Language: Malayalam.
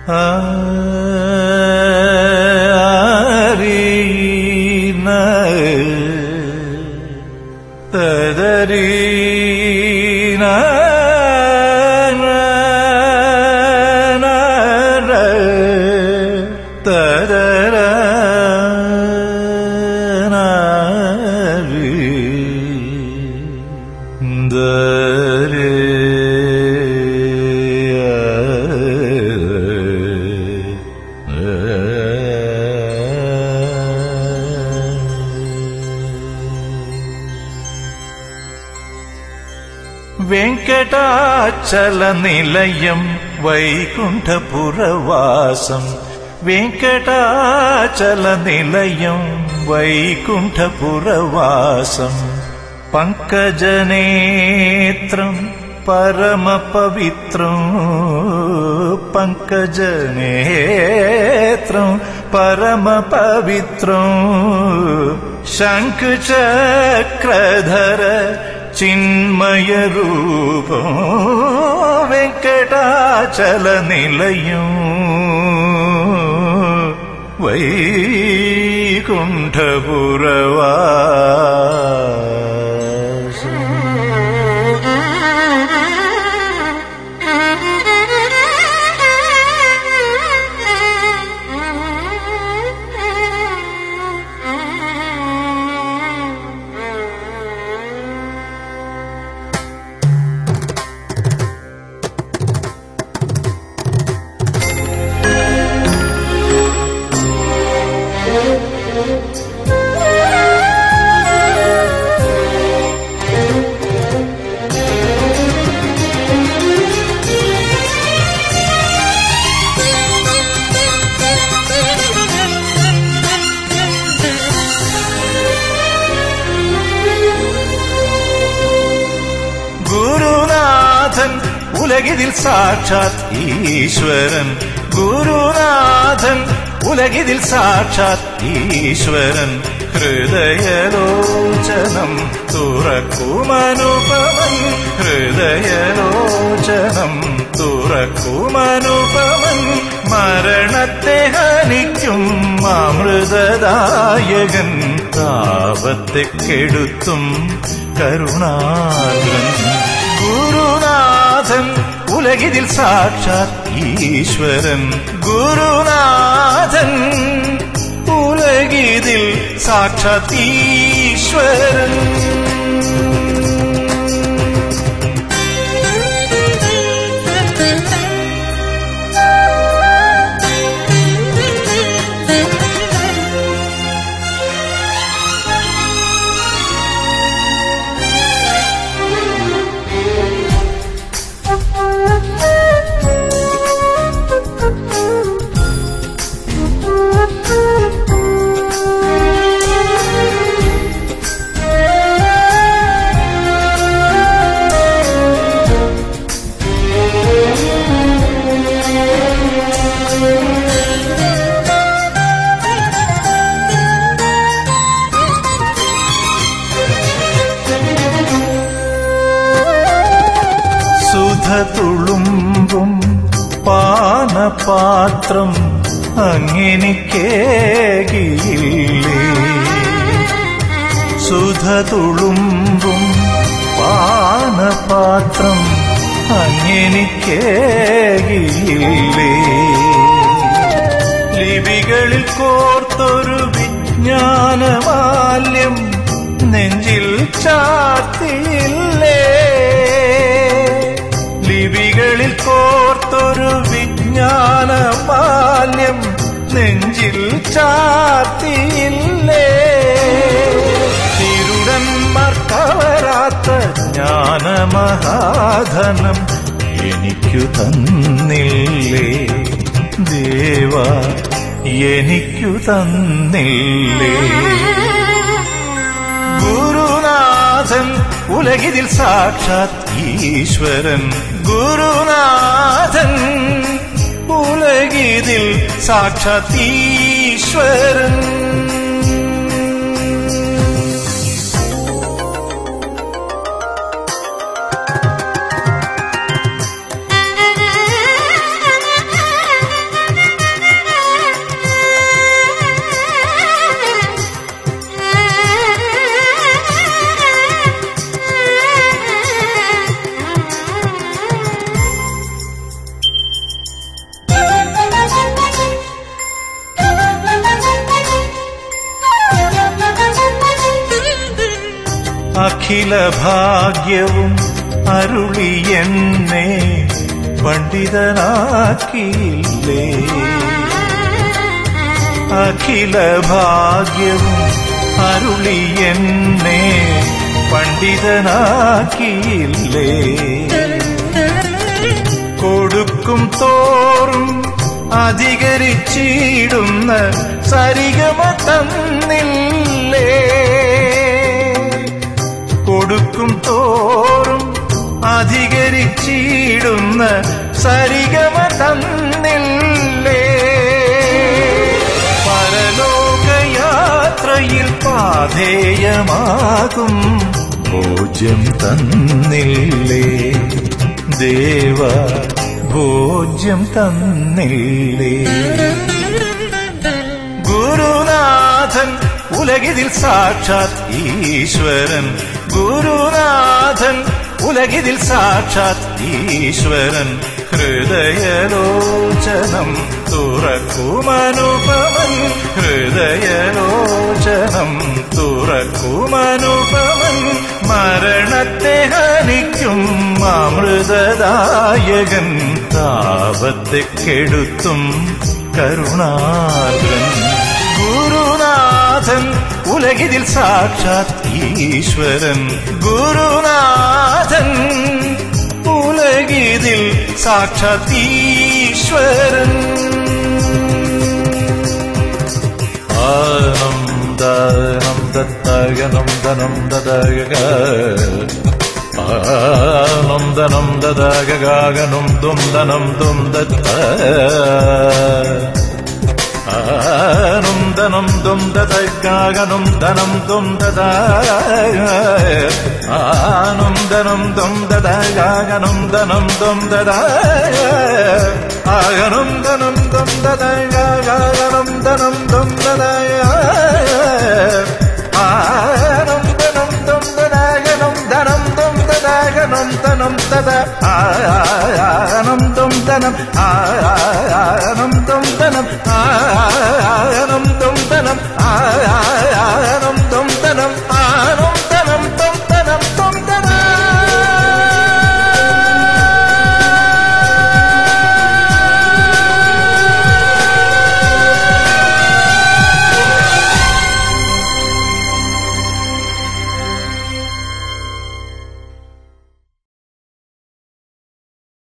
ആരീന തദരീന തദര വെങ്കടാചല നിലയം വൈകുണ്ഠപുരവാസം വെങ്കടാചല നിലയം വൈകുണ്ഠപുരവാസം പങ്കജനേത്രം പരമപവിത്രം പങ്കജനേത്രം പരമപവിത്രം ശംഖുചക്രധര ചിന്മയരൂപം വെങ്കടാചല നിലയം വൈകുണ്ഠപുരവാസം ഗുരുനാഥൻ ഉലകിതിൽ സാക്ഷാത് ഈശ്വരൻ ഗുരുനാഥൻ ഉലകിതിൽ സാക്ഷാത് ഈശ്വരൻ ഹൃദയലോചനം തുറക്കുമനുപമൻ ഹൃദയലോചനം തുറക്കുമനുപമൻ മരണത്തെ ഹനിക്കും അമൃതദായകൻ താപത്തെ കെടുത്തും കരുണാഗ്രൻ ഗുരുനാഥൻ ഉലകിതിൽ സാക്ഷാത് ഈശ്വരൻ ഗുരുനാഥൻ ഉലകിതിൽ സാക്ഷാത് ഈശ്വരൻ സുധ തുളുമ്പും പാനപാത്രം അങ്ങെനിക്കേകിയില്ലേ സുധ തുളുമ്പും പാനപാത്രം അങ്ങെനിക്കേകിയില്ലേ ലിപികളിൽ കോർത്തൊരു വിജ്ഞാനമാല്യം നെഞ്ചിൽ ചാത്തിയില്ലേ ലിപികളിൽ കോർത്തൊരു വിജ്ഞാനമാല്യം നെഞ്ചിൽ ചാത്തിയില്ലേ തിരുടന്മാർ കവരാത്ത ജ്ഞാനമഹാധനം എനിക്കു തന്നില്ലേ ദേവ എനിക്കു തന്നില്ലേ ഗുരുനാഥൻ ഉലകിതിൽ സാക്ഷാത് ഈശ്വരൻ ഗുരുനാഥൻ ഉലകിതിൽ സാക്ഷാത് ഈശ്വരൻ Thank you. അഖില ഭാഗ്യവും അരുളി എന്നെ പണ്ഡിതനാക്കിയില്ലേ അഖില ഭാഗ്യവും അരുളി എന്നെ പണ്ഡിതനാക്കിയില്ലേ കൊടുക്കും തോറും അധികരിച്ചിടുന്ന സരിഗമ തന്നില്ലേ കൊടുക്കും തോറും അധികരിച്ചിടുന്ന സരിഗമ തന്നില്ലേ പരലോകയാത്രയിൽ പാധേയമാകും ഭോജ്യം തന്നില്ലേ ദേവ ഭോജ്യം തന്നില്ലേ ഗുരുനാഥൻ ഉലകിതിൽ സാക്ഷാത് ഈശ്വരൻ ഗുരുനാഥൻ ഉലകിതിൽ സാക്ഷാത് ഈശ്വരൻ ഹൃദയലോചനം തുറക്കുമനുപമൻ ഹൃദയലോചനം തുറക്കുമനുപമൻ മരണത്തെ ഹനിക്കും അമൃതദായകൻ താപത്തെ കെടുത്തും കരുണാർദ്രൻ ഗുരുനാഥൻ ഉലകിതിൽ സാക്ഷാത് ഈശ്വരൻ ഗുരുനാഥൻ ഉലകിതിൽ സാക്ഷാത് ഈശ്വരൻ ആനന്ദനം ദത്തഗനം ധനം ദദഗ ആനന്ദനം ദദഗാഗനം ദും ധനം ദും ദത്ത ആനന്ദനം ദും ദദഗാഗനം ധനം ദും ദദ ആനന്ദനം ദും ദദഗാഗനം ധനം ദും ദദ ആഗനം ധനം ദും ദദഗാഗനം ധനം ദും ദദ ആനന്ദനം ദും ദദഗനം ധനം ദും ദദഗനം ധനം തദ ആനന്ദം ധനം ആനന്ദം ധനം ആനന്ദം ധനം ആനന്ദം ധനം